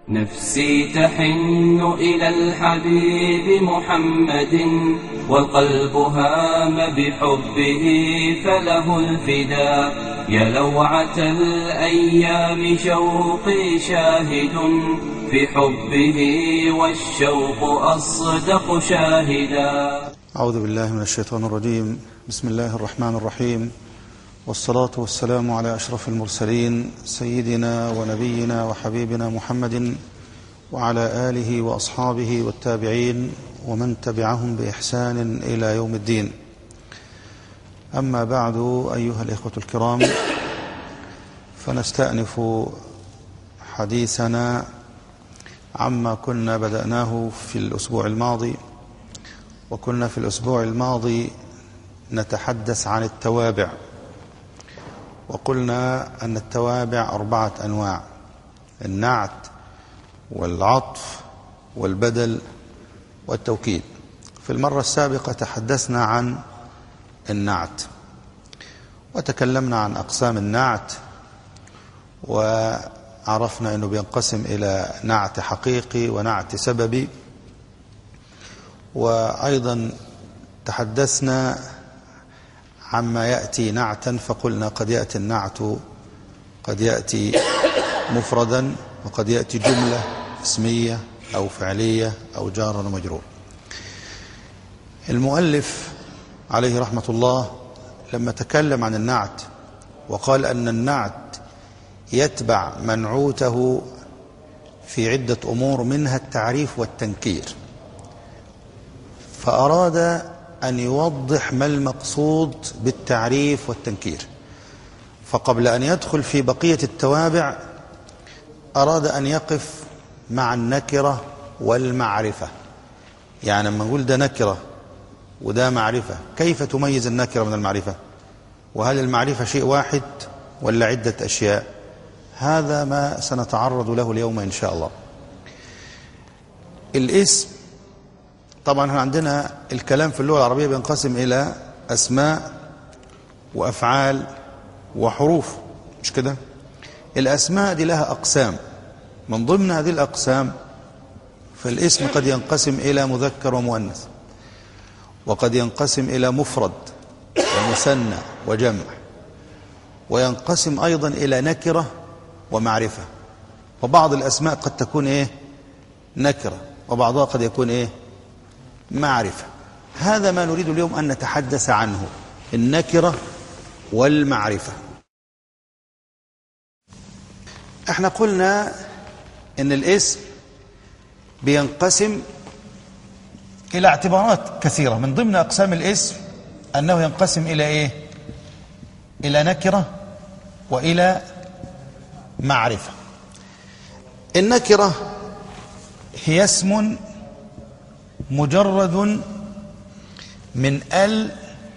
نفسي تحن إلى الحبيب محمد والقلب هام بحبه فله الفداء يا لوعة الأيام شوقي شاهد في حبه والشوق أصدق شاهدا أعوذ بالله من الشيطان الرجيم بسم الله الرحمن الرحيم والصلاة والسلام على أشرف المرسلين سيدنا ونبينا وحبيبنا محمد وعلى آله وأصحابه والتابعين ومن تبعهم بإحسان إلى يوم الدين أما بعد أيها الإخوة الكرام فنستأنف حديثنا عما كنا بدأناه في الأسبوع الماضي وكنا في الأسبوع الماضي نتحدث عن التوابع وقلنا أن التوابع أربعة أنواع النعت والعطف والبدل والتوكيد في المرة السابقة تحدثنا عن النعت وتكلمنا عن أقسام النعت وعرفنا أنه بينقسم إلى نعت حقيقي ونعت سببي وأيضا تحدثنا عما يأتي نعتا فقلنا قد يأتي النعت قد يأتي مفردا وقد يأتي جملة اسمية أو فعلية أو جارا ومجرور المؤلف عليه رحمة الله لما تكلم عن النعت وقال أن النعت يتبع منعوته في عدة أمور منها التعريف والتنكير فأراد أن يوضح ما المقصود بالتعريف والتنكير فقبل أن يدخل في بقية التوابع أراد أن يقف مع النكرة والمعرفة يعني لما نقول ده نكرة وده معرفة كيف تميز النكرة من المعرفة وهل المعرفة شيء واحد ولا عدة أشياء هذا ما سنتعرض له اليوم إن شاء الله الاسم طبعا احنا عندنا الكلام في اللغة العربية بينقسم إلى أسماء وأفعال وحروف مش كده الأسماء دي لها أقسام من ضمن هذه الأقسام فالاسم قد ينقسم إلى مذكر ومؤنث وقد ينقسم إلى مفرد ومثنى وجمع وينقسم أيضا إلى نكرة ومعرفة وبعض الأسماء قد تكون إيه نكرة وبعضها قد يكون إيه معرفة هذا ما نريد اليوم أن نتحدث عنه النكرة والمعرفة احنا قلنا ان الاسم بينقسم الى اعتبارات كثيرة من ضمن اقسام الاسم انه ينقسم الى ايه الى نكرة والى معرفة النكرة هي اسم مجرد من ال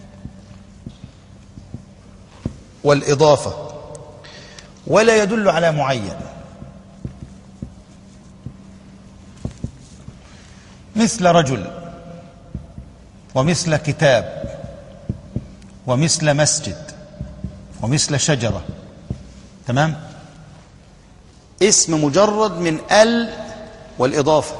والإضافة ولا يدل على معين مثل رجل ومثل كتاب ومثل مسجد ومثل شجرة تمام اسم مجرد من ال والإضافة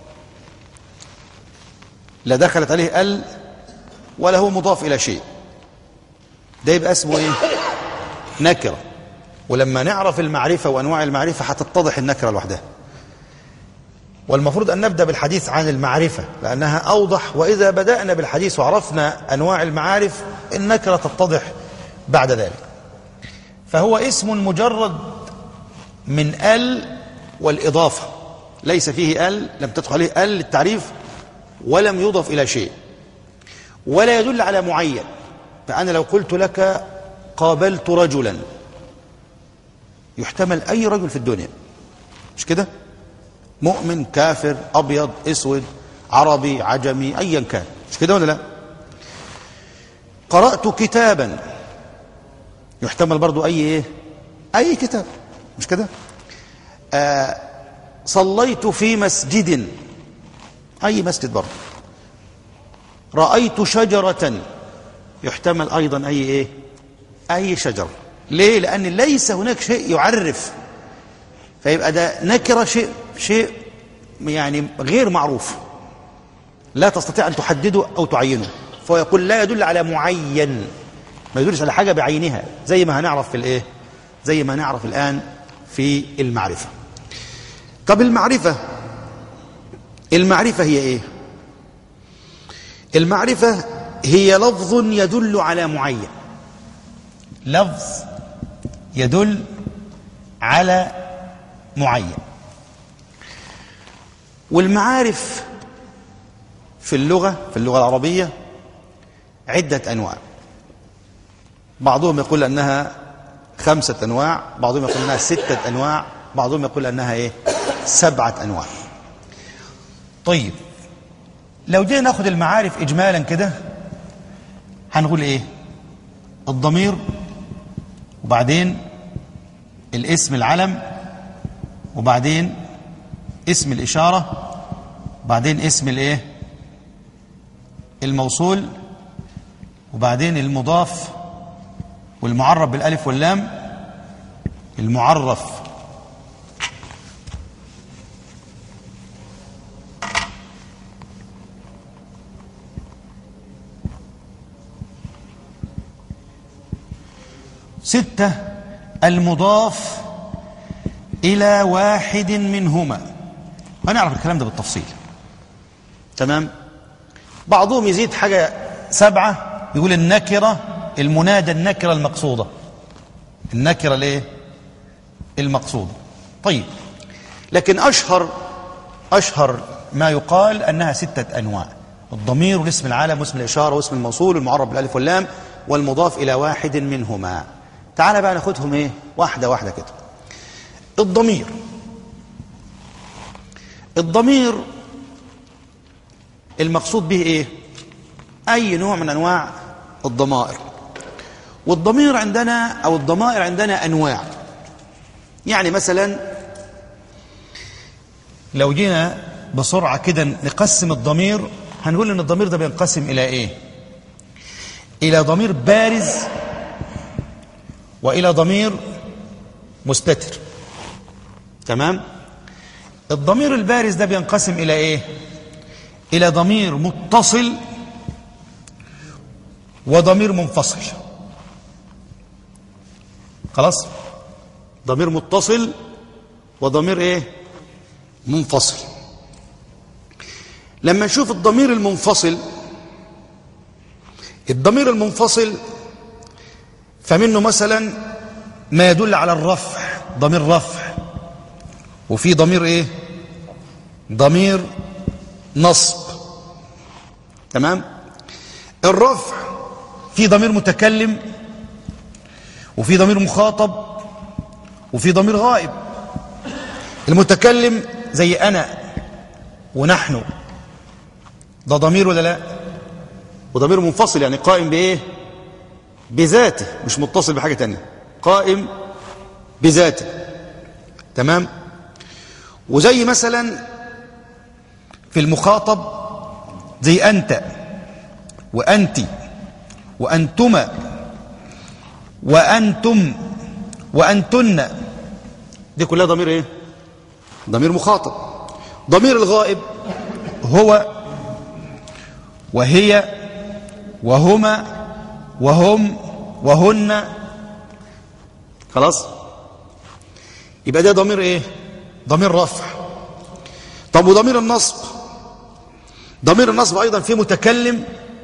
لا دخلت عليه ال ولا هو مضاف إلى شيء ده يبقى اسمه ايه نكرة ولما نعرف المعرفة وأنواع المعرفة هتتضح النكرة لوحدها والمفروض أن نبدأ بالحديث عن المعرفة لأنها أوضح وإذا بدأنا بالحديث وعرفنا أنواع المعارف النكرة تتضح بعد ذلك فهو اسم مجرد من ال والإضافة ليس فيه ال لم تدخل عليه ال للتعريف ولم يضف إلى شيء ولا يدل على معين فأنا لو قلت لك قابلت رجلا يحتمل أي رجل في الدنيا مش كده مؤمن كافر أبيض أسود عربي عجمي أيا كان مش كده ولا لا قرأت كتابا يحتمل برضو أي إيه أي كتاب مش كده آه صليت في مسجد أي مسجد برضو رأيت شجرة يحتمل أيضا أي إيه أي شجرة ليه لأن ليس هناك شيء يعرف فيبقى ده نكرة شيء شيء يعني غير معروف لا تستطيع أن تحدده أو تعينه فهو يقول لا يدل على معين ما يدلش على حاجة بعينها زي ما هنعرف في الإيه زي ما نعرف الآن في المعرفة طب المعرفة المعرفة هي إيه المعرفة هي لفظ يدل على معين لفظ يدل على معين والمعارف في اللغة في اللغة العربية عدة أنواع بعضهم يقول أنها خمسة أنواع بعضهم يقول أنها ستة أنواع بعضهم يقول أنها إيه سبعة أنواع طيب لو جينا ناخد المعارف إجمالا كده هنقول إيه الضمير وبعدين الاسم العلم وبعدين اسم الإشارة وبعدين اسم الإيه الموصول وبعدين المضاف والمعرف بالالف واللام المعرف ستة المضاف إلى واحد منهما هنعرف الكلام ده بالتفصيل تمام بعضهم يزيد حاجة سبعة يقول النكرة المنادى النكرة المقصودة النكرة الايه المقصودة طيب لكن أشهر أشهر ما يقال أنها ستة أنواع الضمير والاسم العالم واسم الإشارة واسم الموصول والمعرب بالألف واللام والمضاف إلى واحد منهما تعال بقى ناخدهم ايه واحدة واحدة كده الضمير الضمير المقصود به ايه اي نوع من انواع الضمائر والضمير عندنا او الضمائر عندنا انواع يعني مثلا لو جينا بسرعه كده نقسم الضمير هنقول ان الضمير ده بينقسم الى ايه الى ضمير بارز والى ضمير مستتر تمام الضمير البارز ده بينقسم الى ايه الى ضمير متصل وضمير منفصل خلاص ضمير متصل وضمير ايه منفصل لما نشوف الضمير المنفصل الضمير المنفصل فمنه مثلا ما يدل على الرفع ضمير رفع وفي ضمير ايه ضمير نصب تمام الرفع في ضمير متكلم وفي ضمير مخاطب وفي ضمير غائب المتكلم زي انا ونحن ده ضمير ولا لا وضمير منفصل يعني قائم بايه بذاته مش متصل بحاجه تانية قائم بذاته تمام وزي مثلا في المخاطب زي انت وانت وانتما وانتم وانتن دي كلها ضمير ايه ضمير مخاطب ضمير الغائب هو وهي وهما وهم وهن خلاص يبقى ده ضمير ايه ضمير رفع طب وضمير النصب ضمير النصب ايضا فيه متكلم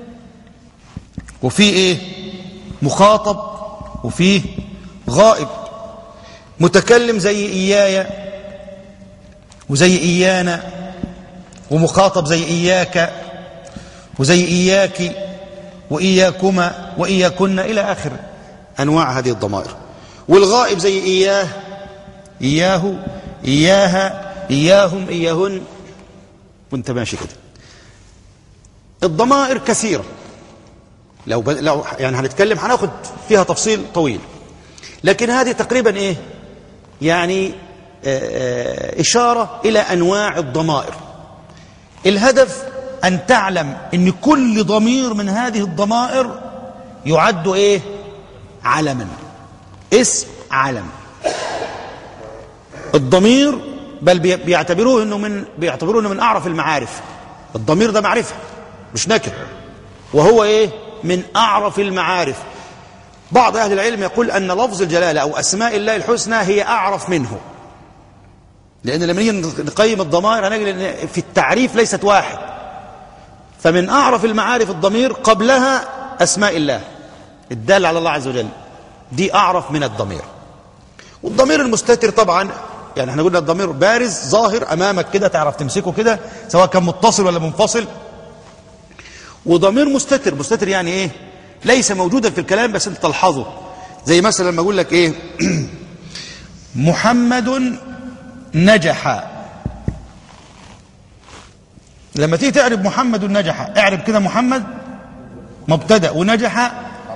وفيه ايه مخاطب وفيه غائب متكلم زي اياي وزي ايانا ومخاطب زي اياك وزي اياك واياكما واياكن الى اخر انواع هذه الضمائر والغائب زي اياه اياه اياها اياهم اياهن وانت ماشي كده الضمائر كثيره لو ب... لو يعني هنتكلم هناخد فيها تفصيل طويل لكن هذه تقريبا ايه يعني آه اشاره الى انواع الضمائر الهدف ان تعلم ان كل ضمير من هذه الضمائر يعد ايه علما اسم علم الضمير بل بي- بيعتبروه انه من بيعتبروه انه من اعرف المعارف الضمير ده معرفه مش نكر وهو ايه من اعرف المعارف بعض اهل العلم يقول ان لفظ الجلاله او اسماء الله الحسنى هي اعرف منه لان لما نيجي نقيم الضمائر هنجد ان في التعريف ليست واحد فمن اعرف المعارف الضمير قبلها اسماء الله الدال على الله عز وجل دي اعرف من الضمير والضمير المستتر طبعا يعني احنا قلنا الضمير بارز ظاهر امامك كده تعرف تمسكه كده سواء كان متصل ولا منفصل وضمير مستتر مستتر يعني ايه ليس موجودا في الكلام بس انت تلحظه زي مثلا لما اقول لك ايه محمد نجح لما تيجي تعرف محمد نجح اعرف كده محمد مبتدا ونجح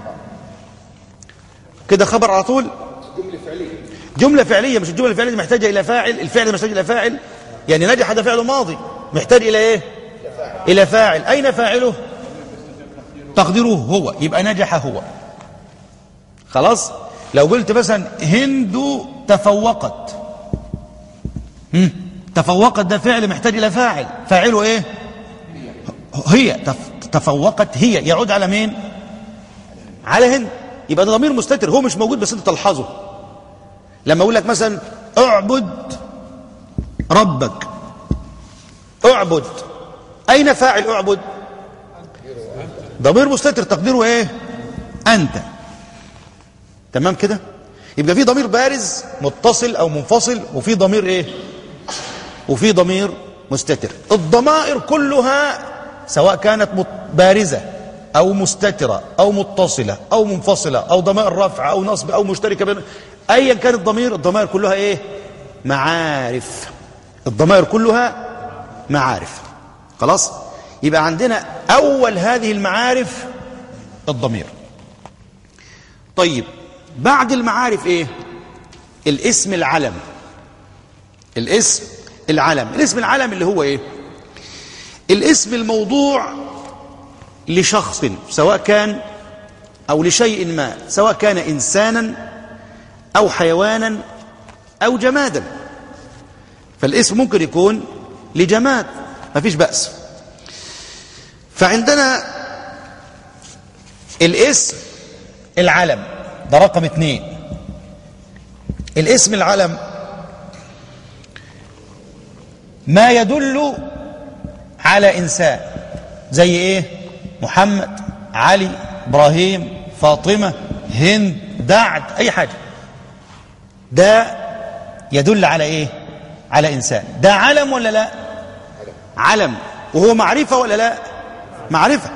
كده خبر على طول جملة فعلية مش الجملة الفعلية دي محتاجة إلى فاعل الفعل محتاج إلى فاعل يعني نجح ده فعل ماضي محتاج إلى إيه إلى فاعل أين فاعله تقديره هو يبقى نجح هو خلاص لو قلت مثلا هند تفوقت هم؟ تفوقت ده فعل محتاج إلى فاعل فاعله إيه هي تف- تفوقت هي يعود على مين على هند يبقى ده ضمير مستتر هو مش موجود بس انت تلحظه لما اقول لك مثلا اعبد ربك اعبد اين فاعل اعبد ضمير مستتر تقديره ايه انت تمام كده يبقى في ضمير بارز متصل او منفصل وفي ضمير ايه وفي ضمير مستتر الضمائر كلها سواء كانت مت- بارزة أو مستترة أو متصلة أو منفصلة أو ضمائر رفع أو نصب أو مشتركة بين أيا كان الضمير الضمائر كلها إيه معارف الضمائر كلها معارف خلاص يبقى عندنا أول هذه المعارف الضمير طيب بعد المعارف إيه الاسم العلم الاسم العلم الاسم العلم اللي هو ايه الاسم الموضوع لشخص سواء كان او لشيء ما سواء كان انسانا او حيوانا او جمادا فالاسم ممكن يكون لجماد ما فيش بأس فعندنا الاسم العلم ده رقم اثنين الاسم العلم ما يدل على إنسان زي إيه محمد علي إبراهيم فاطمة هند دعد أي حاجة ده يدل على إيه على إنسان ده علم ولا لا علم وهو معرفة ولا لا معرفة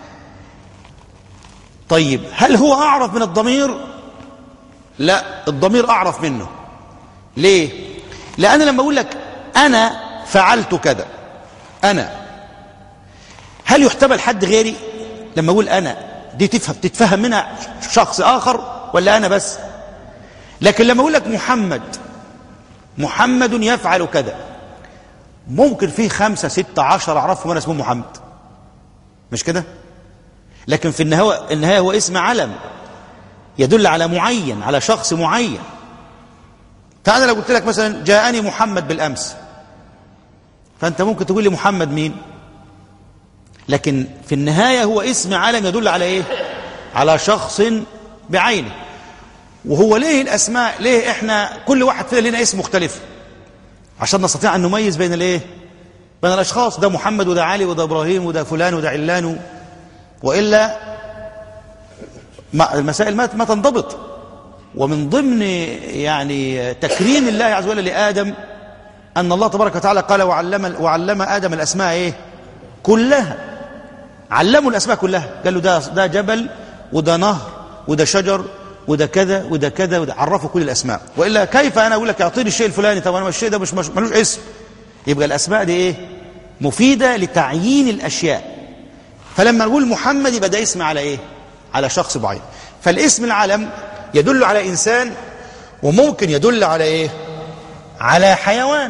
طيب هل هو أعرف من الضمير لا الضمير أعرف منه ليه لأن لما أقول لك أنا فعلت كذا أنا هل يحتمل حد غيري لما أقول أنا دي تفهم تتفهم منها شخص آخر ولا أنا بس لكن لما أقول لك محمد محمد يفعل كذا ممكن في خمسة ستة عشر أعرفهم أنا اسمه محمد مش كده لكن في النهاية, النهاية هو اسم علم يدل على معين على شخص معين فأنا لو قلت لك مثلا جاءني محمد بالأمس فأنت ممكن تقول لي محمد مين لكن في النهاية هو اسم علم يدل على إيه على شخص بعينه وهو ليه الأسماء ليه إحنا كل واحد فينا لنا اسم مختلف عشان نستطيع أن نميز بين الإيه بين الأشخاص ده محمد وده علي وده إبراهيم وده فلان وده علان وإلا ما المسائل ما ما تنضبط ومن ضمن يعني تكريم الله عز وجل لآدم أن الله تبارك وتعالى قال وعلم وعلم آدم الأسماء إيه كلها علموا الأسماء كلها قال له ده ده جبل وده نهر وده شجر وده كذا وده كذا وده عرفوا كل الأسماء وإلا كيف أنا أقول لك أعطيني الشيء الفلاني طب أنا الشيء ده مش مش- ملوش اسم يبقى الأسماء دي إيه مفيدة لتعيين الأشياء فلما نقول محمد يبقى ده اسم على ايه على شخص معين فالاسم العلم يدل على انسان وممكن يدل على ايه على حيوان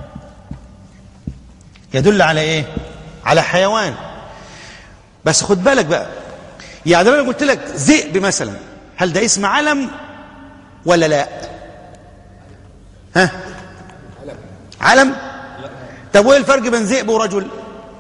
يدل على ايه على حيوان بس خد بالك بقى يعني لو قلت لك ذئب مثلا هل ده اسم علم ولا لا ها علم طب وايه الفرق بين ذئب ورجل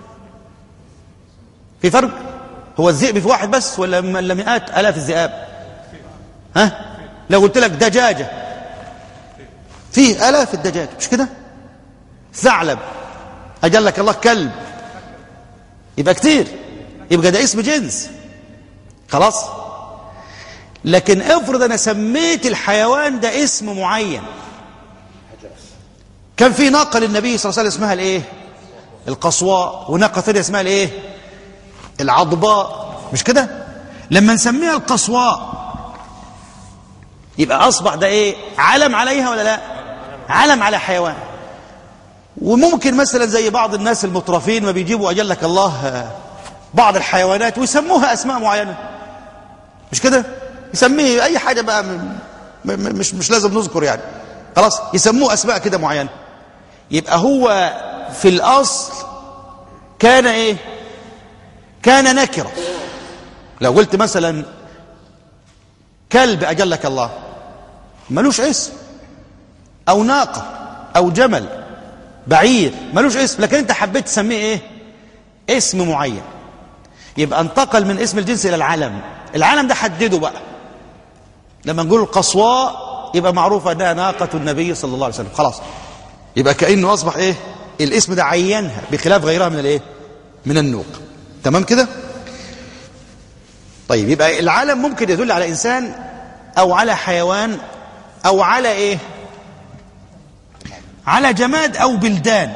في فرق هو الذئب في واحد بس ولا ولا مئات الاف الذئاب ها لو قلت لك دجاجه فيه الاف الدجاج مش كده ثعلب اجل لك الله كلب يبقى كتير يبقى ده اسم جنس خلاص لكن افرض انا سميت الحيوان ده اسم معين كان في ناقه للنبي صلى الله عليه وسلم اسمها الايه القصواء وناقه ثانيه اسمها الايه العضباء مش كده لما نسميها القصواء يبقى اصبح ده ايه علم عليها ولا لا علم على حيوان وممكن مثلا زي بعض الناس المترفين ما بيجيبوا اجلك الله بعض الحيوانات ويسموها اسماء معينه مش كده يسميه اي حاجه بقى م- م- مش مش لازم نذكر يعني خلاص يسموه اسماء كده معينه يبقى هو في الاصل كان ايه كان نكره لو قلت مثلا كلب اجلك الله ملوش اسم او ناقه او جمل بعير ملوش اسم لكن انت حبيت تسميه ايه اسم معين يبقى انتقل من اسم الجنس الى العلم العلم ده حدده بقى لما نقول القصواء يبقى معروف انها ناقه النبي صلى الله عليه وسلم خلاص يبقى كانه اصبح ايه الاسم ده عينها بخلاف غيرها من الايه من النوق تمام كده طيب يبقى العلم ممكن يدل على انسان او على حيوان او على ايه على جماد او بلدان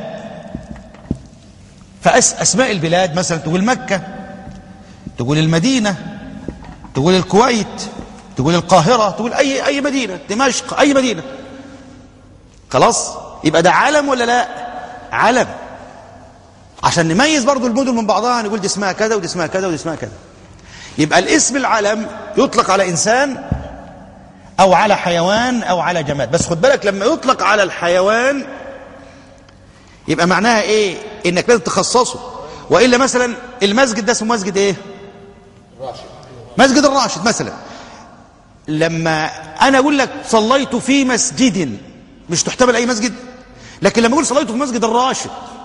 فاسماء البلاد مثلا تقول مكه تقول المدينه تقول الكويت تقول القاهره تقول اي اي مدينه دمشق اي مدينه خلاص يبقى ده علم ولا لا علم عشان نميز برضو المدن من بعضها نقول دي اسمها كذا ودي اسمها كذا ودي اسمها كذا يبقى الاسم العلم يطلق على انسان او على حيوان او على جماد بس خد بالك لما يطلق على الحيوان يبقى معناها ايه انك لازم تخصصه والا مثلا المسجد ده اسمه مسجد ايه مسجد الراشد مثلا لما انا اقول لك صليت في مسجد مش تحتمل اي مسجد لكن لما اقول صليت في مسجد الراشد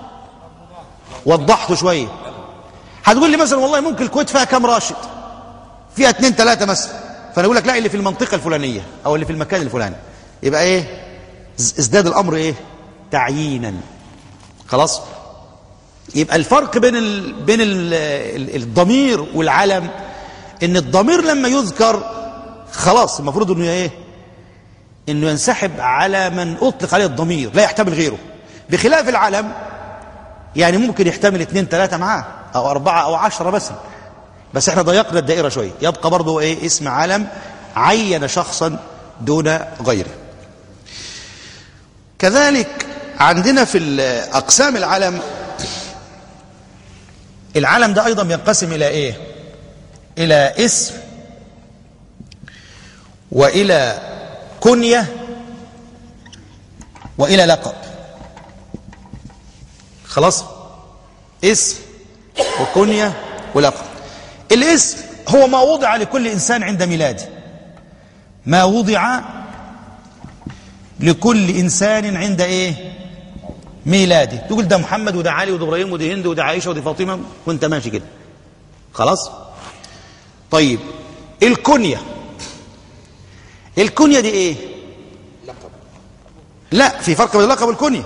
وضحته شويه هتقول لي مثلا والله ممكن الكويت فيها كام راشد فيها اتنين ثلاثه مثلا فانا اقول لك لا اللي في المنطقه الفلانيه او اللي في المكان الفلاني يبقى ايه ازداد الامر ايه تعيينا خلاص يبقى الفرق بين ال... بين ال... ال- الضمير والعلم ان الضمير لما يذكر خلاص المفروض انه ايه انه ينسحب على من اطلق عليه الضمير لا يحتمل غيره بخلاف العلم يعني ممكن يحتمل اثنين ثلاثة معاه او اربعة او عشرة مثلا بس احنا ضيقنا الدائرة شوية يبقى برضه ايه اسم علم عين شخصا دون غيره كذلك عندنا في اقسام العلم العلم ده ايضا ينقسم الى ايه الى اسم والى كنيه والى لقب خلاص اسم وكنيه ولقب الاسم هو ما وضع لكل انسان عند ميلاده ما وضع لكل انسان عند ايه ميلاده تقول ده محمد وده علي وده ابراهيم وده هند وده عائشه وده فاطمه وانت ماشي كده خلاص طيب الكنيه الكنيه دي ايه لا في فرق بين اللقب والكنيه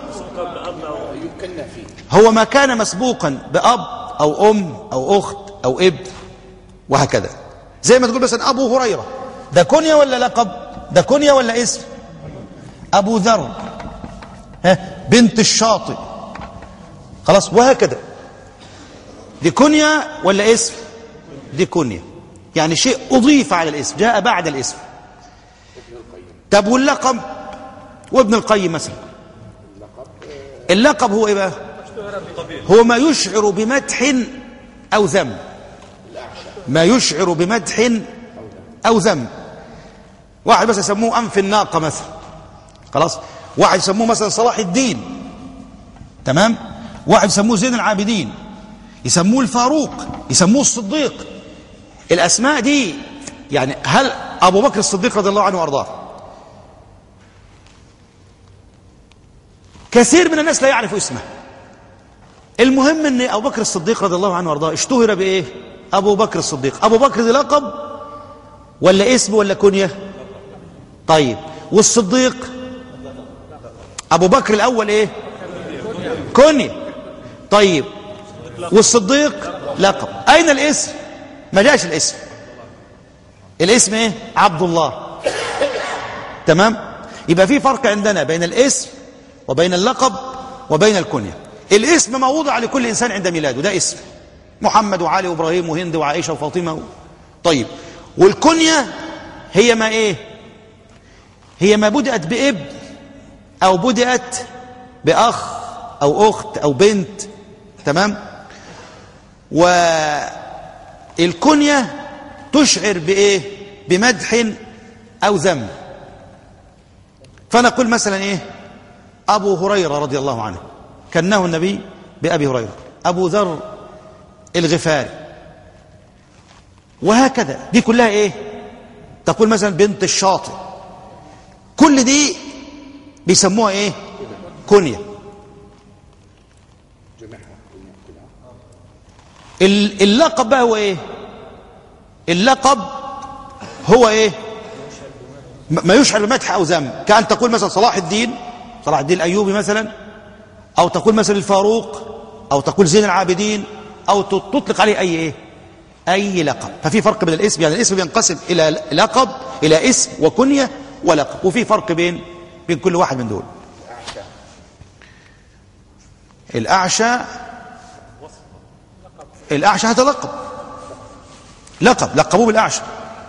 هو ما كان مسبوقا باب او ام او اخت او اب وهكذا زي ما تقول مثلا ابو هريره ده كنيه ولا لقب ده كنيه ولا اسم ابو ذر ها بنت الشاطئ خلاص وهكذا دي كنيه ولا اسم دي كنيه يعني شيء اضيف على الاسم جاء بعد الاسم طب واللقب وابن القيم مثلا اللقب هو ايه بقى هو ما يشعر بمدح او ذم ما يشعر بمدح او ذم واحد بس يسموه انف الناقه مثلا خلاص واحد يسموه مثلا صلاح الدين تمام واحد يسموه زين العابدين يسموه الفاروق يسموه الصديق الاسماء دي يعني هل ابو بكر الصديق رضي الله عنه وارضاه كثير من الناس لا يعرف اسمه المهم ان ابو بكر الصديق رضي الله عنه وارضاه اشتهر بايه ابو بكر الصديق ابو بكر دي لقب ولا اسم ولا كنيه طيب والصديق ابو بكر الاول ايه كنيه طيب والصديق لقب اين الاسم ما جاش الاسم الاسم ايه عبد الله تمام يبقى في فرق عندنا بين الاسم وبين اللقب وبين الكنيه الاسم ما وضع لكل انسان عند ميلاده ده اسم محمد وعلي وابراهيم وهند وعائشه وفاطمه و... طيب والكنيه هي ما ايه هي ما بدأت بابن او بدأت باخ او اخت او بنت تمام والكنيه تشعر بايه بمدح او ذم فنقول مثلا ايه ابو هريره رضي الله عنه كنه النبي بابي هريره ابو ذر الغفاري وهكذا دي كلها ايه تقول مثلا بنت الشاطئ كل دي بيسموها ايه كنيه اللقب بقى هو ايه اللقب هو ايه ما يشعر بمدح او ذم كان تقول مثلا صلاح الدين صلاح الدين الايوبي مثلا او تقول مثلا الفاروق او تقول زين العابدين او تطلق عليه اي ايه اي لقب ففي فرق بين الاسم يعني الاسم بينقسم الى لقب الى اسم وكنيه ولقب وفي فرق بين بين كل واحد من دول الاعشى الاعشى هذا لقب لقب لقبوه بالاعشى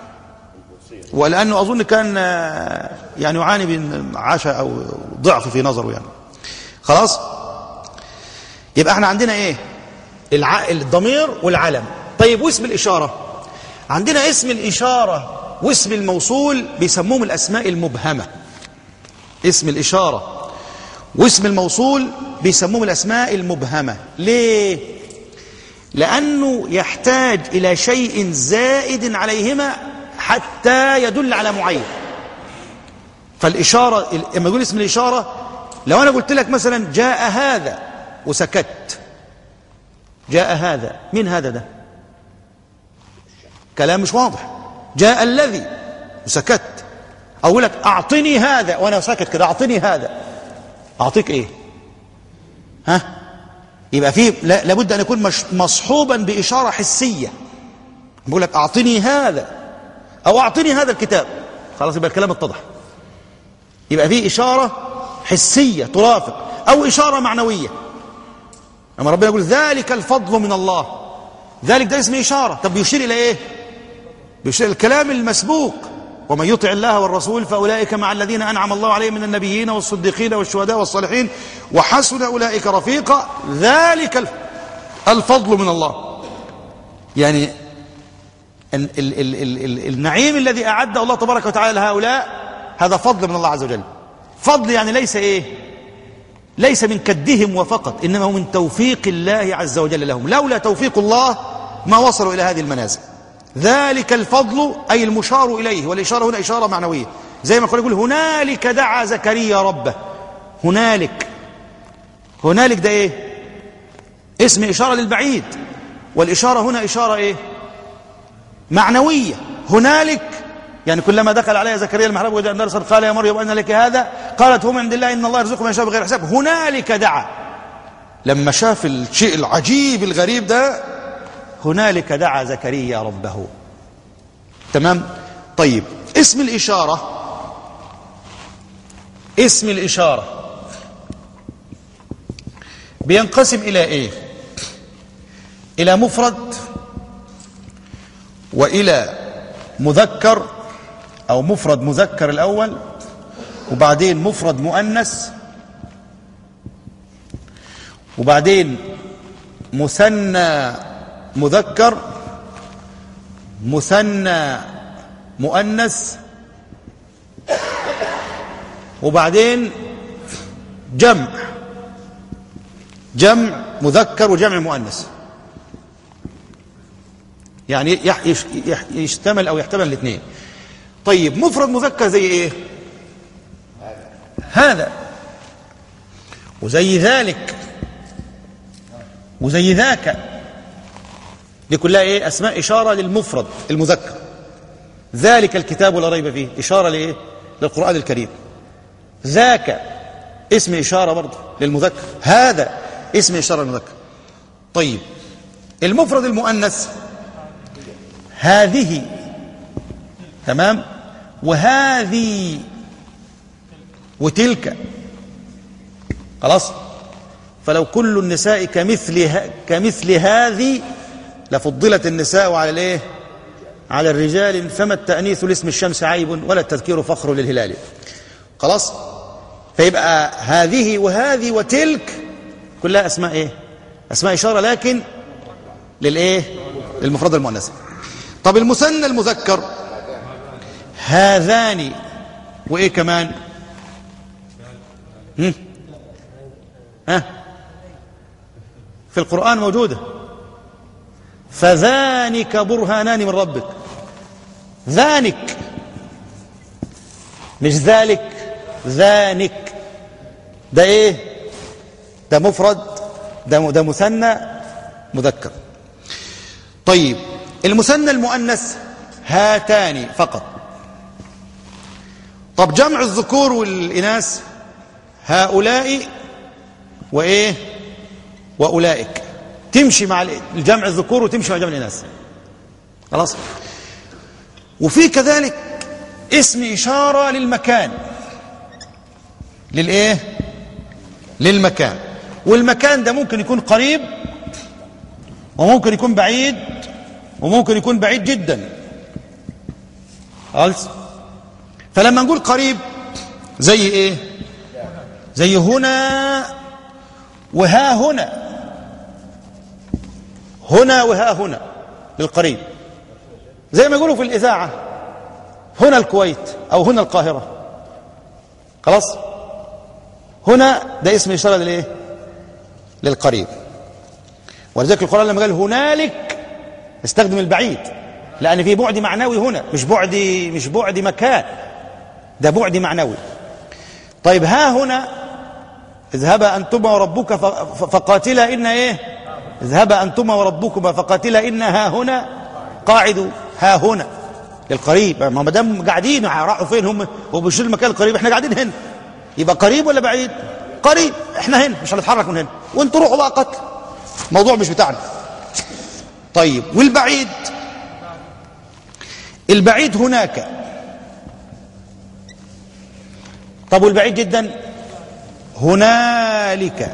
ولانه اظن كان يعني يعاني من عشاء او ضعف في نظره يعني خلاص يبقى احنا عندنا ايه الع... الضمير والعلم طيب واسم الاشاره عندنا اسم الاشاره واسم الموصول بيسموهم الاسماء المبهمه اسم الاشاره واسم الموصول بيسموهم الاسماء المبهمه ليه لانه يحتاج الى شيء زائد عليهما حتى يدل على معين فالاشاره لما يقول اسم الاشاره لو انا قلت لك مثلا جاء هذا وسكت جاء هذا مين هذا ده كلام مش واضح جاء الذي وسكت اقول لك اعطني هذا وانا ساكت كده اعطني هذا اعطيك ايه ها يبقى فيه لابد ان يكون مش مصحوبا باشاره حسيه بقول لك اعطني هذا او اعطني هذا الكتاب خلاص يبقى الكلام اتضح يبقى فيه اشاره حسيه ترافق او اشاره معنويه اما ربنا يقول ذلك الفضل من الله ذلك ده اسم اشاره طب بيشير الى ايه بيشير الكلام المسبوق ومن يطع الله والرسول فاولئك مع الذين انعم الله عليهم من النبيين والصديقين والشهداء والصالحين وحسن اولئك رفيقا ذلك الفضل من الله يعني ال ال ال ال ال النعيم الذي اعده الله تبارك وتعالى لهؤلاء هذا فضل من الله عز وجل فضل يعني ليس ايه ليس من كدهم وفقط انما هو من توفيق الله عز وجل لهم لولا توفيق الله ما وصلوا الى هذه المنازل ذلك الفضل أي المشار إليه والإشارة هنا إشارة معنوية زي ما يقول هنالك دعا زكريا ربه هنالك هنالك ده إيه اسم إشارة للبعيد والإشارة هنا إشارة إيه معنوية هنالك يعني كلما دخل عليها زكريا المحراب وجاء النار قال يا مريم أن لك هذا قالت هم عند الله إن الله يرزقه من يشاء بغير حساب هنالك دعا لما شاف الشيء العجيب الغريب ده هنالك دعا زكريا ربه تمام طيب اسم الإشارة اسم الإشارة بينقسم إلى إيه إلى مفرد وإلى مذكر أو مفرد مذكر الأول وبعدين مفرد مؤنث وبعدين مثنى مذكر مثنى مؤنث وبعدين جمع جمع مذكر وجمع مؤنث يعني يشتمل او يحتمل الاثنين طيب مفرد مذكر زي ايه هذا وزي ذلك وزي ذاك دي كلها ايه اسماء اشاره للمفرد المذكر ذلك الكتاب لا ريب فيه اشاره لايه للقران الكريم ذاك اسم اشاره برضه للمذكر هذا اسم اشاره للمذكر طيب المفرد المؤنث هذه تمام وهذه وتلك خلاص فلو كل النساء كمثل كمثل هذه لفضلت النساء على الايه على الرجال فما التأنيث لاسم الشمس عيب ولا التذكير فخر للهلال خلاص فيبقى هذه وهذه وتلك كلها اسماء ايه اسماء اشاره لكن للايه للمفرد المؤنث طب المثنى المذكر هذان وايه كمان هم؟ ها في القرآن موجودة فذانك برهانان من ربك ذانك مش ذلك ذانك ده ايه ده مفرد ده ده مثنى مذكر طيب المثنى المؤنث هاتان فقط طب جمع الذكور والإناث هؤلاء وإيه وأولئك تمشي مع الجمع الذكور وتمشي مع جمع الإناث خلاص وفي كذلك اسم إشارة للمكان للإيه للمكان والمكان ده ممكن يكون قريب وممكن يكون بعيد وممكن يكون بعيد جدا خلاص فلما نقول قريب زي ايه زي هنا وها هنا هنا وها هنا للقريب زي ما يقولوا في الإذاعة هنا الكويت أو هنا القاهرة خلاص هنا ده اسم إشارة للإيه للقريب ولذلك القرآن لما قال هنالك استخدم البعيد لأن في بعد معنوي هنا مش بعد مش بعد مكان ده بعد معنوي طيب ها هنا اذهبا أنتما وربك فقاتلا إن إيه اذهبا أنتما وربكما فقاتلا إن ها هنا قاعد ها هنا للقريب ما دام قاعدين راحوا فين هم وبيشير المكان القريب احنا قاعدين هنا يبقى قريب ولا بعيد قريب احنا هنا مش هنتحرك من هنا وانتوا روحوا بقى قتل موضوع مش بتاعنا طيب والبعيد البعيد هناك طب والبعيد جدا هنالك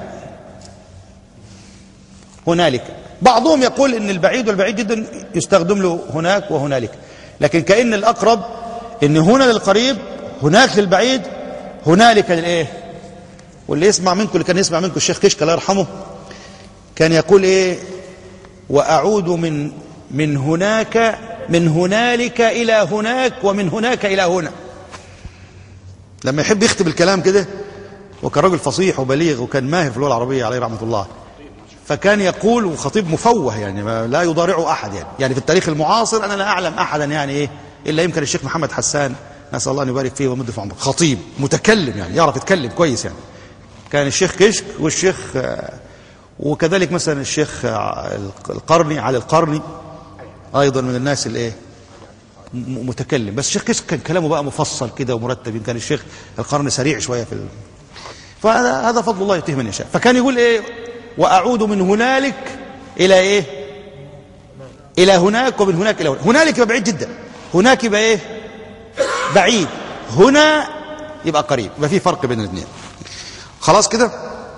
هنالك بعضهم يقول ان البعيد والبعيد جدا يستخدم له هناك وهنالك لكن كأن الأقرب ان هنا للقريب هناك للبعيد هنالك للايه واللي يسمع منكم اللي كان يسمع منكم الشيخ كشك الله يرحمه كان يقول ايه واعود من من هناك من هنالك الى هناك ومن هناك الى هنا لما يحب يختم الكلام كده وكان راجل فصيح وبليغ وكان ماهر في اللغه العربيه عليه رحمه الله فكان يقول وخطيب مفوه يعني لا يضارعه احد يعني يعني في التاريخ المعاصر انا لا اعلم احدا يعني ايه الا يمكن الشيخ محمد حسان نسال الله ان يبارك فيه ويمد في عمره خطيب متكلم يعني يعرف يتكلم كويس يعني كان الشيخ كشك والشيخ وكذلك مثلا الشيخ القرني علي القرني ايضا من الناس الايه متكلم بس الشيخ كشك كان كلامه بقى مفصل كده ومرتب كان الشيخ القرني سريع شويه في ال... فهذا هذا فضل الله يؤتيه من يشاء فكان يقول ايه واعود من هنالك الى ايه الى هناك ومن هناك الى هناك هنالك يبقى بعيد جدا هناك يبقى ايه بعيد هنا يبقى قريب يبقى في فرق بين الاثنين خلاص كده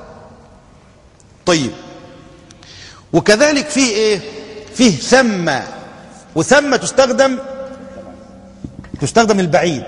طيب وكذلك في ايه فيه ثم وثم تستخدم تستخدم البعيد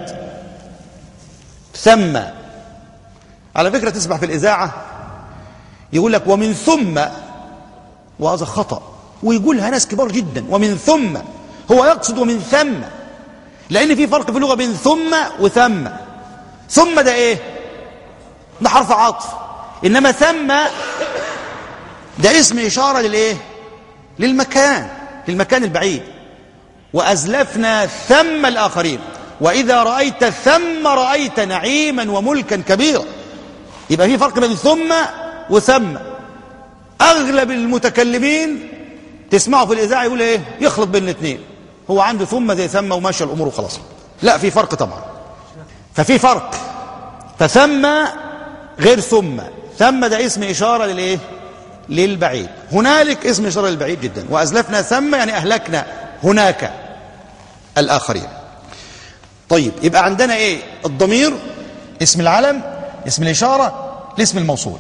ثم على فكرة تسمع في الإذاعة يقول لك ومن ثم وهذا خطأ ويقولها ناس كبار جدا ومن ثم هو يقصد ومن ثم لأن في فرق في اللغة بين ثم وثم ثم ده إيه ده حرف عطف إنما ثم ده اسم إشارة للإيه للمكان للمكان البعيد وأزلفنا ثم الآخرين وإذا رأيت ثم رأيت نعيما وملكا كبيرا يبقى في فرق بين ثم وثم اغلب المتكلمين تسمعه في الاذاعه يقول ايه يخلط بين الاثنين هو عنده ثم زي ثم وماشى الامور وخلاص لا في فرق طبعا ففي فرق فثم غير ثم ثم ده اسم اشاره للايه للبعيد هنالك اسم اشاره للبعيد جدا وازلفنا ثم يعني اهلكنا هناك الاخرين طيب يبقى عندنا ايه الضمير اسم العلم اسم الاشاره الاسم الموصول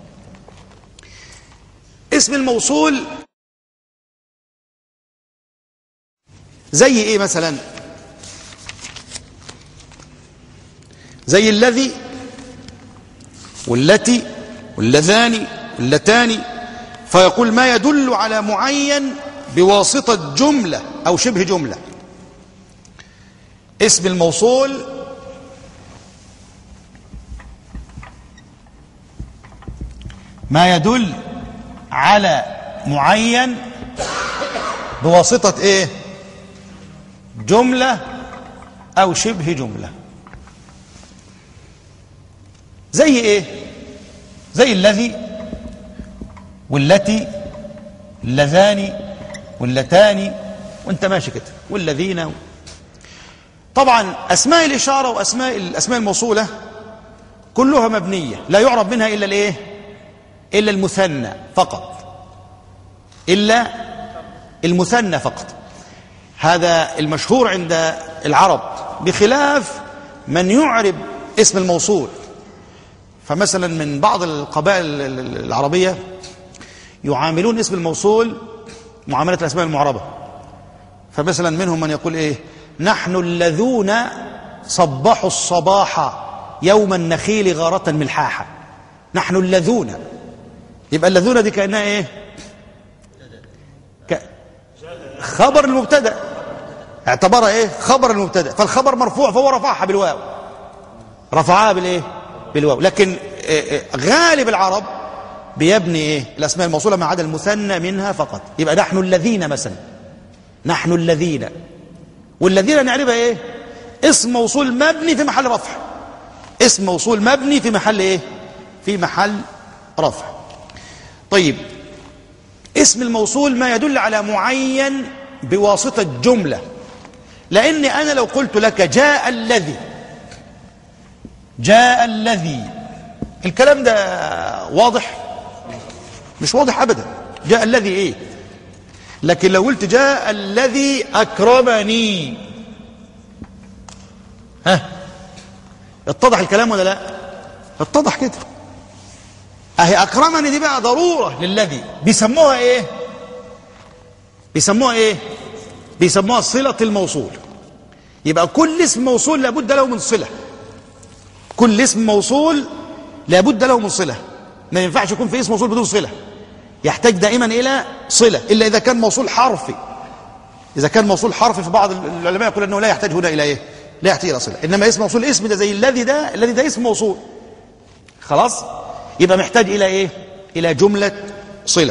اسم الموصول زي ايه مثلا زي الذي والتي واللذان واللتان فيقول ما يدل على معين بواسطة جملة أو شبه جملة اسم الموصول ما يدل على معين بواسطة ايه جملة أو شبه جملة زي ايه زي الذي والتي اللذان واللتان وانت ماشي كده والذين طبعا اسماء الاشاره واسماء الاسماء الموصوله كلها مبنيه لا يعرف منها الا الايه الا المثنى فقط الا المثنى فقط هذا المشهور عند العرب بخلاف من يعرب اسم الموصول فمثلا من بعض القبائل العربية يعاملون اسم الموصول معاملة الأسماء المعربة فمثلا منهم من يقول إيه نحن الذون صبحوا الصباح يوم النخيل غارة ملحاحة نحن الذون يبقى الذون دي كأنها إيه ك... خبر المبتدأ اعتبرها إيه خبر المبتدأ فالخبر مرفوع فهو رفعها بالواو رفعها بالإيه بالواو لكن غالب العرب بيبني ايه الاسماء الموصوله ما عدا المثنى منها فقط يبقى نحن الذين مثلا نحن الذين والذين نعرفها ايه اسم موصول مبني في محل رفع اسم موصول مبني في محل ايه في محل رفع طيب اسم الموصول ما يدل على معين بواسطه جمله لاني انا لو قلت لك جاء الذي جاء الذي الكلام ده واضح مش واضح ابدا جاء الذي ايه لكن لو قلت جاء الذي اكرمني ها اتضح الكلام ولا لا اتضح كده اهي اكرمني دي بقى ضروره للذي بيسموها ايه بيسموها ايه بيسموها صله الموصول يبقى كل اسم موصول لابد له من صله كل اسم موصول لابد له من صله ما ينفعش يكون في اسم موصول بدون صله يحتاج دائما الى صله الا اذا كان موصول حرفي اذا كان موصول حرفي في بعض العلماء يقول انه لا يحتاج هنا الى ايه لا يحتاج الى صله انما اسم موصول اسم ده زي الذي ده الذي ده اسم موصول خلاص يبقى محتاج الى ايه الى جمله صله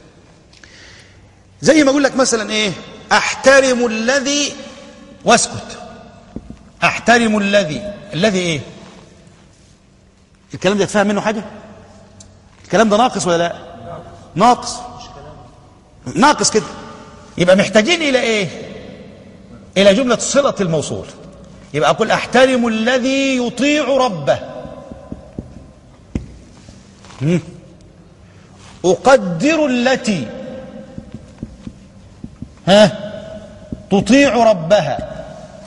زي ما اقول لك مثلا ايه احترم الذي واسكت احترم الذي الذي ايه الكلام ده تفهم منه حاجه الكلام ده ناقص ولا لا ناقص ناقص كده يبقى محتاجين الى ايه الى جمله صله الموصول يبقى اقول احترم الذي يطيع ربه مم. اقدر التي ها تطيع ربها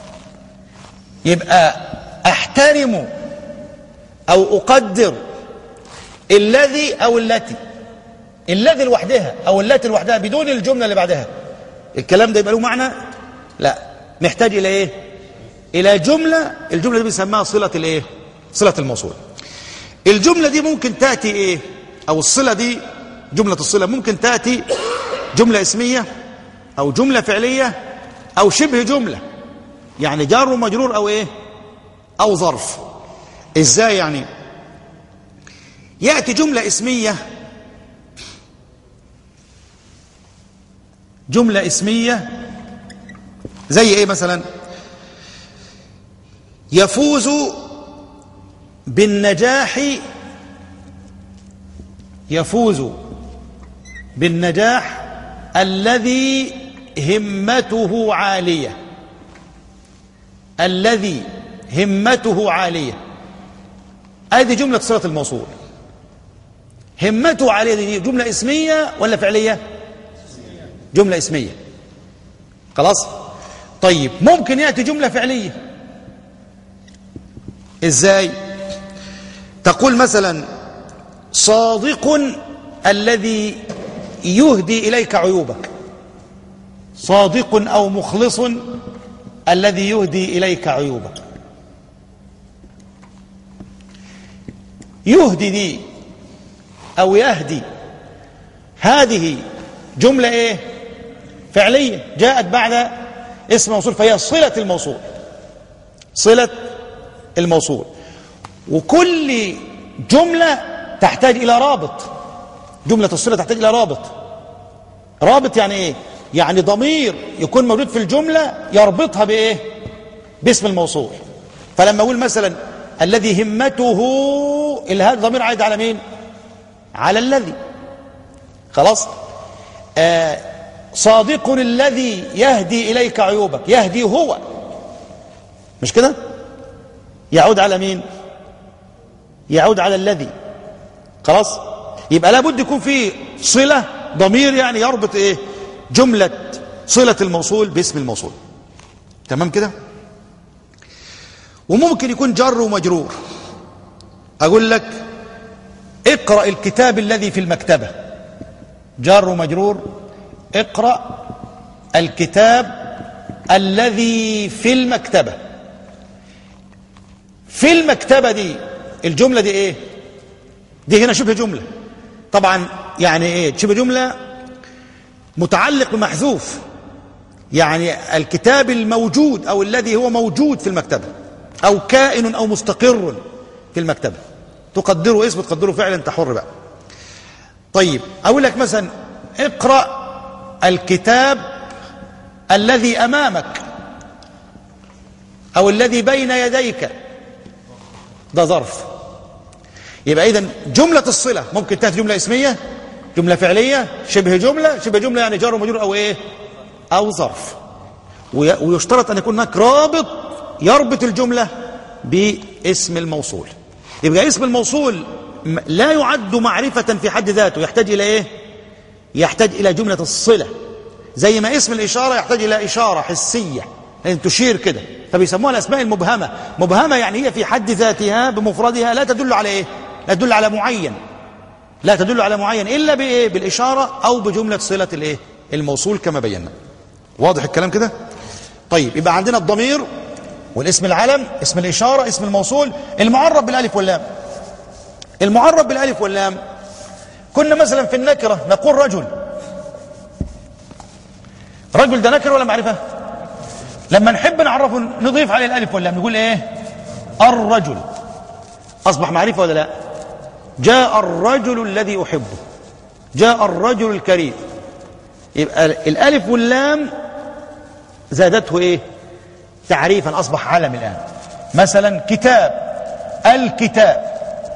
يبقى احترم او اقدر الذي او التي الذي لوحدها او التي لوحدها بدون الجمله اللي بعدها الكلام ده يبقى له معنى لا محتاج الى ايه الى جمله الجمله دي بنسميها صله الايه صله الموصول الجمله دي ممكن تاتي ايه او الصله دي جمله الصله ممكن تاتي جمله اسميه او جمله فعليه او شبه جمله يعني جار ومجرور او ايه او ظرف ازاي يعني ياتي جمله اسميه جمله اسميه زي ايه مثلا يفوز بالنجاح يفوز بالنجاح الذي همته عالية الذي همته عالية هذه جملة صلة الموصول همته عالية دي جملة اسمية ولا فعلية جملة اسمية خلاص طيب ممكن يأتي جملة فعلية ازاي تقول مثلا صادق الذي يهدي إليك عيوبك صادق أو مخلص الذي يهدي إليك عيوبك يهدي دي أو يهدي هذه جملة إيه فعلية جاءت بعد اسم موصول فهي صلة الموصول صلة الموصول وكل جملة تحتاج إلى رابط جملة الصلة تحتاج إلى رابط رابط يعني إيه يعني ضمير يكون موجود في الجملة يربطها بإيه باسم الموصول فلما أقول مثلا الذي همته هذا ضمير عايد على مين على الذي خلاص آه صادق الذي يهدي إليك عيوبك يهدي هو مش كده يعود على مين يعود على الذي خلاص يبقى لابد يكون في صلة ضمير يعني يربط ايه جملة صلة الموصول باسم الموصول تمام كده وممكن يكون جر ومجرور اقول لك اقرأ الكتاب الذي في المكتبة جار ومجرور اقرأ الكتاب الذي في المكتبة في المكتبة دي الجملة دي ايه دي هنا شبه جملة طبعا يعني ايه شبه جملة متعلق بمحذوف يعني الكتاب الموجود او الذي هو موجود في المكتبة او كائن او مستقر في المكتبة تقدره اسم تقدره فعل انت حر بقى طيب اقول لك مثلا اقرأ الكتاب الذي امامك او الذي بين يديك ده ظرف يبقى اذا جملة الصلة ممكن تأتي جملة اسمية جملة فعلية شبه جملة شبه جملة يعني جار ومجرور او ايه او ظرف ويشترط ان يكون هناك رابط يربط الجملة باسم الموصول يبقى اسم الموصول لا يعد معرفة في حد ذاته يحتاج إلى إيه؟ يحتاج إلى جملة الصلة زي ما اسم الإشارة يحتاج إلى إشارة حسية لأن تشير كده فبيسموها الأسماء المبهمة مبهمة يعني هي في حد ذاتها بمفردها لا تدل على إيه؟ لا تدل على معين لا تدل على معين إلا بإيه؟ بالإشارة أو بجملة صلة الإيه؟ الموصول كما بينا واضح الكلام كده؟ طيب يبقى عندنا الضمير والاسم العلم اسم الإشارة اسم الموصول المعرب بالالف واللام المعرب بالالف واللام كنا مثلا في النكرة نقول رجل رجل ده نكر ولا معرفة لما نحب نعرفه نضيف عليه الالف واللام نقول ايه الرجل اصبح معرفة ولا لا جاء الرجل الذي احبه جاء الرجل الكريم يبقى الالف واللام زادته ايه تعريفا أصبح علم الآن مثلا كتاب الكتاب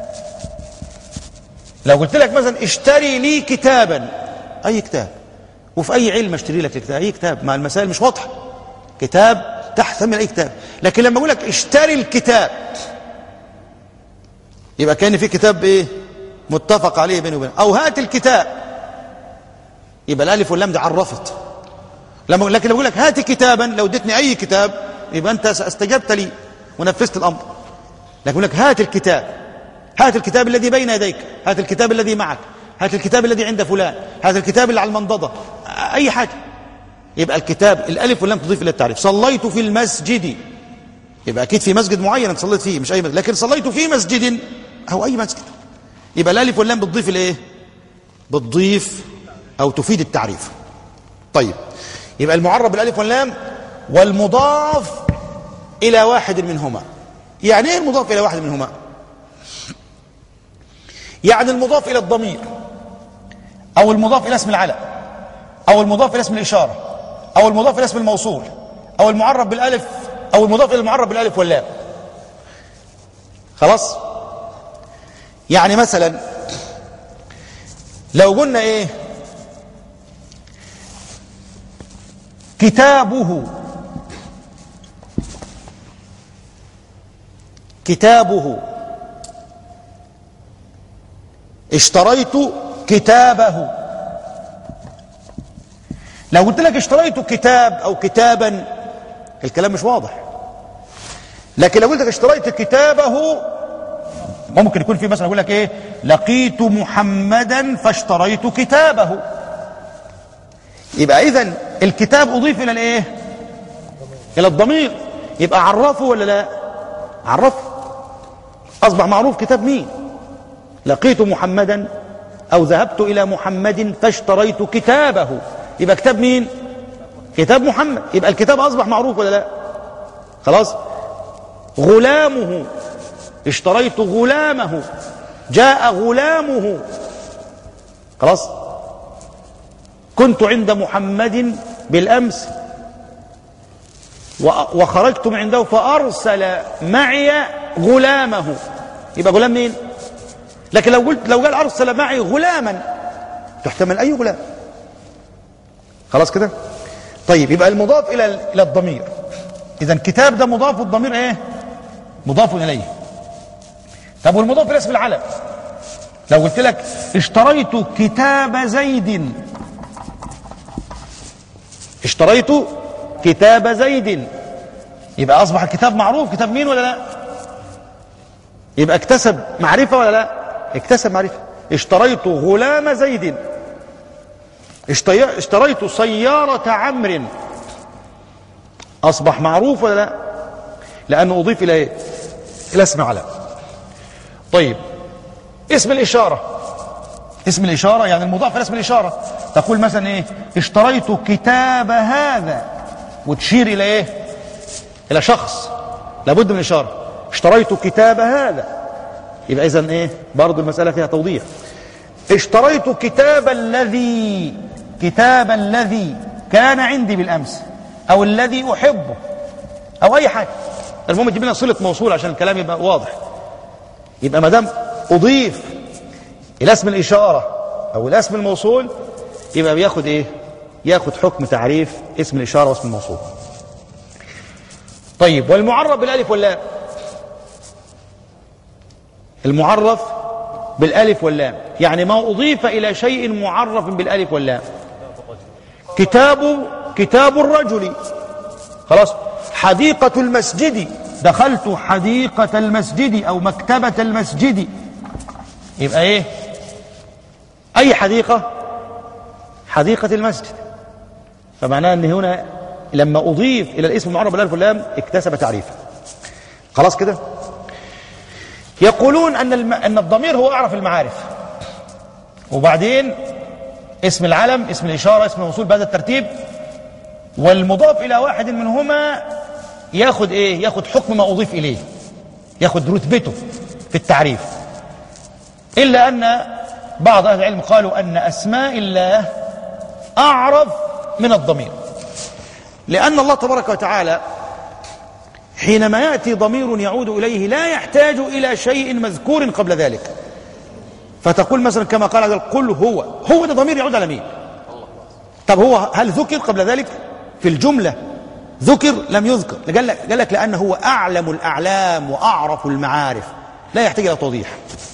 لو قلت لك مثلا اشتري لي كتابا أي كتاب وفي أي علم اشتري لك الكتاب أي كتاب مع المسائل مش واضحة كتاب تحتمل أي كتاب لكن لما أقول لك اشتري الكتاب يبقى كان في كتاب إيه متفق عليه بينه وبينه أو هات الكتاب يبقى الألف واللام دي عرفت لما لكن لما أقول لك هات كتابا لو اديتني أي كتاب يبقى أنت استجبت لي ونفذت الأمر لكن لك هات الكتاب هات الكتاب الذي بين يديك هات الكتاب الذي معك هات الكتاب الذي عند فلان هات الكتاب اللي على المنضدة أي حاجة يبقى الكتاب الألف واللام تضيف إلى التعريف صليت في المسجد يبقى أكيد في مسجد معين أنت صليت فيه مش أي مسجد لكن صليت في مسجد أو أي مسجد يبقى الألف واللام بتضيف الإيه بتضيف أو تفيد التعريف طيب يبقى المعرب بالألف واللام والمضاف إلى واحد منهما يعني إيه المضاف إلى واحد منهما يعني المضاف إلى الضمير أو المضاف إلى اسم العلم أو المضاف إلى اسم الإشارة أو المضاف إلى اسم الموصول أو المعرب بالألف أو المضاف إلى المعرب بالألف واللام خلاص يعني مثلا لو قلنا ايه كتابه كتابه اشتريت كتابه لو قلت لك اشتريت كتاب او كتابا الكلام مش واضح لكن لو قلت لك اشتريت كتابه ممكن يكون في مثلا يقول لك ايه لقيت محمدا فاشتريت كتابه يبقى اذا الكتاب اضيف الى الايه الى الضمير يبقى عرفه ولا لا عرفه اصبح معروف كتاب مين لقيت محمدا او ذهبت الى محمد فاشتريت كتابه يبقى كتاب مين كتاب محمد يبقى الكتاب اصبح معروف ولا لا خلاص غلامه اشتريت غلامه جاء غلامه خلاص كنت عند محمد بالامس وخرجت من عنده فارسل معي غلامه يبقى غلام مين لكن لو قلت لو قال ارسل معي غلاما تحتمل اي غلام خلاص كده طيب يبقى المضاف الى الى الضمير اذا كتاب ده مضاف والضمير ايه مضاف اليه طب والمضاف الى اسم العلم لو قلت لك اشتريت كتاب زيد اشتريت كتاب زيد يبقى اصبح الكتاب معروف كتاب مين ولا لا يبقى اكتسب معرفه ولا لا اكتسب معرفه اشتريت غلام زيد اشتريت سيارة عمرو أصبح معروف ولا لا لأنه أضيف إلى إيه إلى اسم علم طيب اسم الإشارة اسم الإشارة يعني المضاف إلى اسم الإشارة تقول مثلا إيه اشتريت كتاب هذا وتشير إلى إيه إلى شخص لابد من الإشارة اشتريت كتاب هذا يبقى إذن إيه برضو المسألة فيها توضيح اشتريت كتاب الذي كتاب الذي كان عندي بالامس او الذي احبه او اي حاجه المهم تجيب لنا صله موصول عشان الكلام يبقى واضح يبقى ما دام اضيف الى اسم الاشاره او الى اسم الموصول يبقى بياخد ايه ياخد حكم تعريف اسم الاشاره واسم الموصول طيب والمعرف بالالف واللام المعرف بالالف واللام يعني ما اضيف الى شيء معرف بالالف واللام كتاب كتاب الرجل خلاص حديقة المسجد دخلت حديقة المسجد أو مكتبة المسجد يبقى إيه أي حديقة حديقة المسجد فمعناه أن هنا لما أضيف إلى الاسم المعرب بالألف واللام اكتسب تعريفا خلاص كده يقولون أن الم... أن الضمير هو أعرف المعارف وبعدين اسم العلم اسم الإشارة اسم الموصول بهذا الترتيب والمضاف إلى واحد منهما ياخد إيه ياخد حكم ما أضيف إليه ياخد رتبته في التعريف إلا أن بعض أهل العلم قالوا أن أسماء الله أعرف من الضمير لأن الله تبارك وتعالى حينما يأتي ضمير يعود إليه لا يحتاج إلى شيء مذكور قبل ذلك فتقول مثلا كما قال هذا قل هو هو ده ضمير يعود على مين طب هو هل ذكر قبل ذلك في الجملة ذكر لم يذكر قال لك, قال لك لأنه هو أعلم الأعلام وأعرف المعارف لا يحتاج إلى توضيح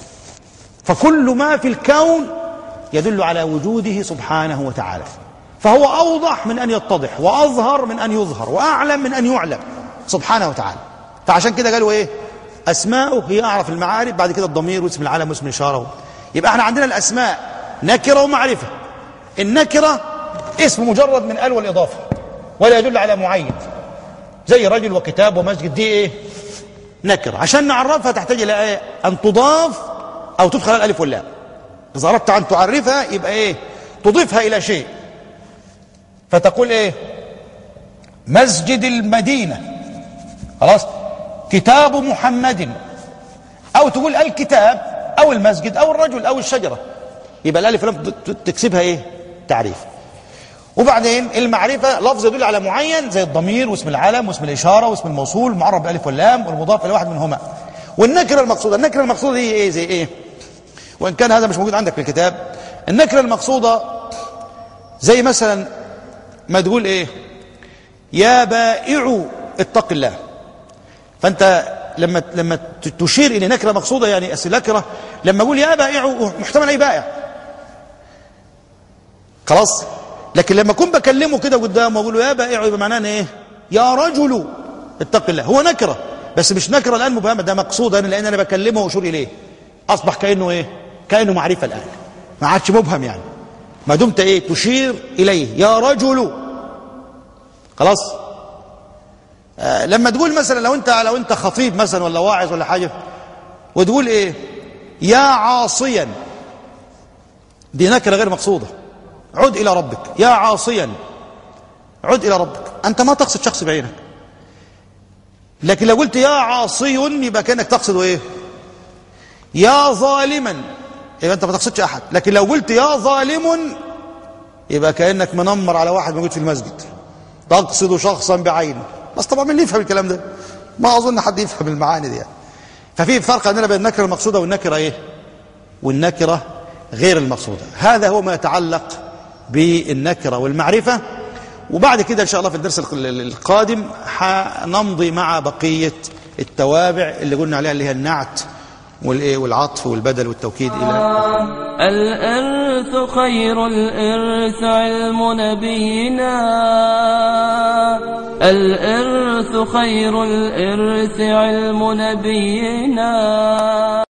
فكل ما في الكون يدل على وجوده سبحانه وتعالى فهو أوضح من أن يتضح وأظهر من أن يظهر وأعلم من أن يعلم سبحانه وتعالى فعشان كده قالوا إيه أسماؤه هي أعرف المعارف بعد كده الضمير واسم العلم واسم الإشارة يبقى احنا عندنا الأسماء نكرة ومعرفة النكرة اسم مجرد من ال والإضافة ولا يدل على معين زي رجل وكتاب ومسجد دي ايه نكرة عشان نعرفها تحتاج إلى ايه أن تضاف أو تدخل الألف واللام إذا أردت أن تعرفها يبقى ايه تضيفها إلى شيء فتقول ايه مسجد المدينة خلاص كتاب محمد أو تقول الكتاب أو المسجد أو الرجل أو الشجرة يبقى الألف لم تكسبها إيه تعريف وبعدين المعرفة لفظ يدل على معين زي الضمير واسم العلم واسم الإشارة واسم الموصول معرب بألف واللام والمضاف إلى واحد منهما والنكرة المقصودة النكرة المقصودة هي إيه زي إيه وإن كان هذا مش موجود عندك في الكتاب النكرة المقصودة زي مثلا ما تقول ايه يا بائع اتق الله فانت لما لما تشير الى نكره مقصوده يعني نكره لما اقول يا بائع محتمل اي بائع خلاص لكن لما اكون بكلمه كده قدامه واقول له يا بائع يبقى معناه ايه يا رجل اتق الله هو نكره بس مش نكره الان مبهمه ده مقصود انا لان انا بكلمه واشير اليه اصبح كانه ايه كانه معرفه الان ما عادش مبهم يعني ما دمت ايه تشير اليه يا رجل خلاص آه لما تقول مثلا لو انت لو انت خطيب مثلا ولا واعظ ولا حاجه وتقول ايه يا عاصيا دي نكره غير مقصوده عد الى ربك يا عاصيا عد الى ربك انت ما تقصد شخص بعينك لكن لو قلت يا عاصي يبقى كانك تقصد ايه يا ظالما يبقى انت ما تقصدش احد لكن لو قلت يا ظالم يبقى كانك منمر على واحد موجود في المسجد تقصد شخصا بعينه بس طبعا مين اللي يفهم الكلام ده ما اظن حد يفهم المعاني دي يعني. ففي فرق عندنا بين النكره المقصوده والنكره ايه والنكره غير المقصوده هذا هو ما يتعلق بالنكره والمعرفه وبعد كده ان شاء الله في الدرس القادم حنمضي مع بقيه التوابع اللي قلنا عليها اللي هي النعت والايه والعطف والبدل والتوكيد الى الإرث خير الإرث علم نبينا الإرث خير الإرث علم نبينا